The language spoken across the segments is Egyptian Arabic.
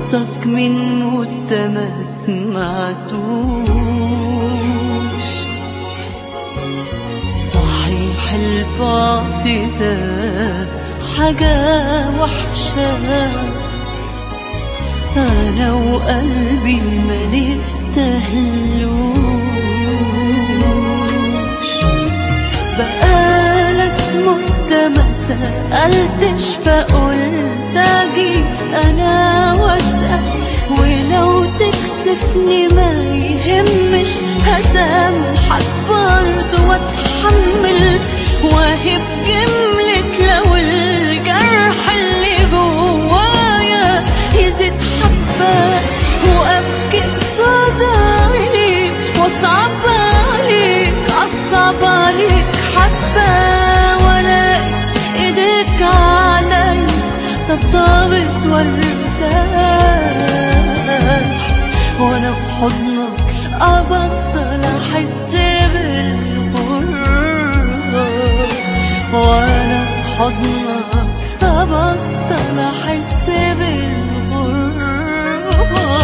صوتك منه انت ما سمعتوش صحيح البعد ده حاجة وحشة أنا وقلبي ما نستاهلوش بقالك مدة ما سألتش فقلت أجي أنا وأسأل ولو تكسفني ما يهمش هسامحك برضه وأتحمل وأهب جملك لو الجرح اللي جوايا يزيد حبة وأبكي قصاد عينيك وأصعب عليك أصعب عليك حبة وألاقي إيديك عليا طبطبت وارتاح وأنا في حضنك أبطل أحس بالغربة وأنا في حضنك أبطل أحس بالغربة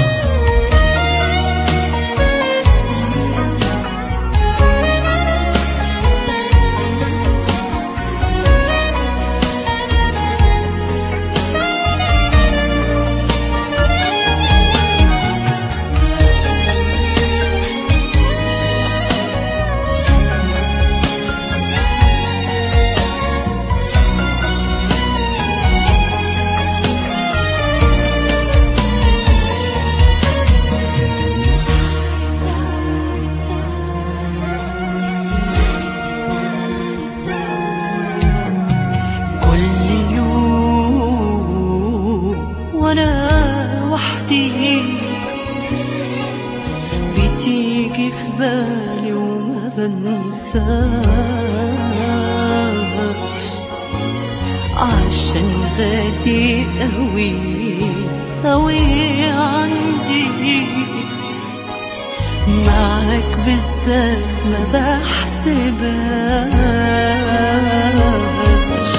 كل يوم وانا وحدي بتيجي في بالي وما بنساش عشان غالي قوي قوي عندي معاك بالذات ما بحسبهاش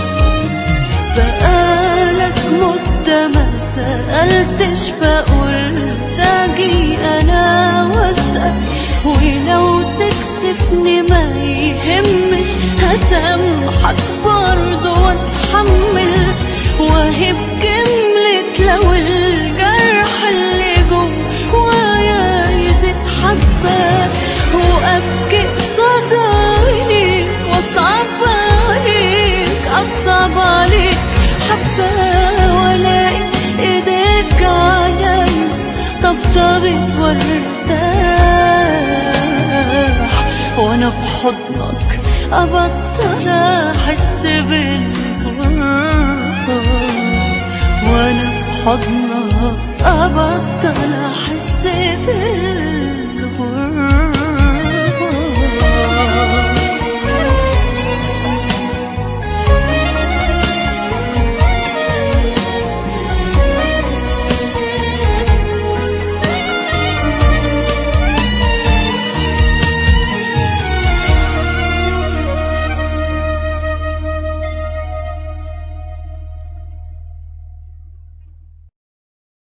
بقالك مدة ما سألتش فقلت أجي أنا وأسأل ولو تكسفني ما يهمش هسامحك برضه وأتحمل وأهب جملك لو الجرح اللي جوايا يزيد حبة وأبكي قصاد عينيك وأصعب عليك أصعب عليك حبة وألاقي إيديك عليا طبطبت وارتاح وأنا في حضنك أبطل أحس بالغربة وأنا في حضنك أبطل أحس بالغربة